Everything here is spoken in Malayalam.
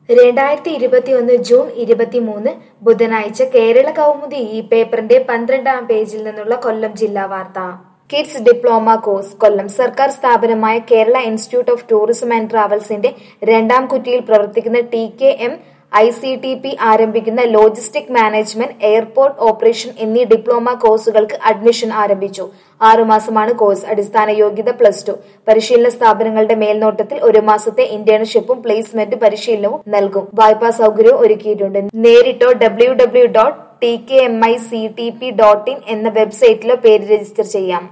രണ്ടായിരത്തി ഇരുപത്തിയൊന്ന് ജൂൺ ഇരുപത്തിമൂന്ന് ബുധനാഴ്ച കേരള കൗമുദി ഈ പേപ്പറിന്റെ പന്ത്രണ്ടാം പേജിൽ നിന്നുള്ള കൊല്ലം ജില്ലാ വാർത്ത കിഡ്സ് ഡിപ്ലോമ കോഴ്സ് കൊല്ലം സർക്കാർ സ്ഥാപനമായ Kerala institute of tourism and ട്രാവൽസിന്റെ രണ്ടാം കുറ്റിയിൽ പ്രവർത്തിക്കുന്ന T K M I C T P ആരംഭിക്കുന്ന ലോജിസ്റ്റിക് മാനേജ്മെന്റ് എയർപോർട്ട് ഓപ്പറേഷൻ എന്നീ ഡിപ്ലോമ കോഴ്സുകൾക്ക് അഡ്മിഷൻ ആരംഭിച്ചു ആറുമാസമാണ് കോഴ്സ് അടിസ്ഥാന യോഗ്യത പ്ലസ് ടു പരിശീലന സ്ഥാപനങ്ങളുടെ മേൽനോട്ടത്തിൽ ഒരു മാസത്തെ ഇന്റേൺഷിപ്പും പ്ലേസ്മെന്റ് പരിശീലനവും നൽകും വായ്പാ സൗകര്യവും ഒരുക്കിയിട്ടുണ്ട് നേരിട്ടോ W W dot T K M I C T P dot in എന്ന വെബ്സൈറ്റിലോ പേര് രജിസ്റ്റർ ചെയ്യാം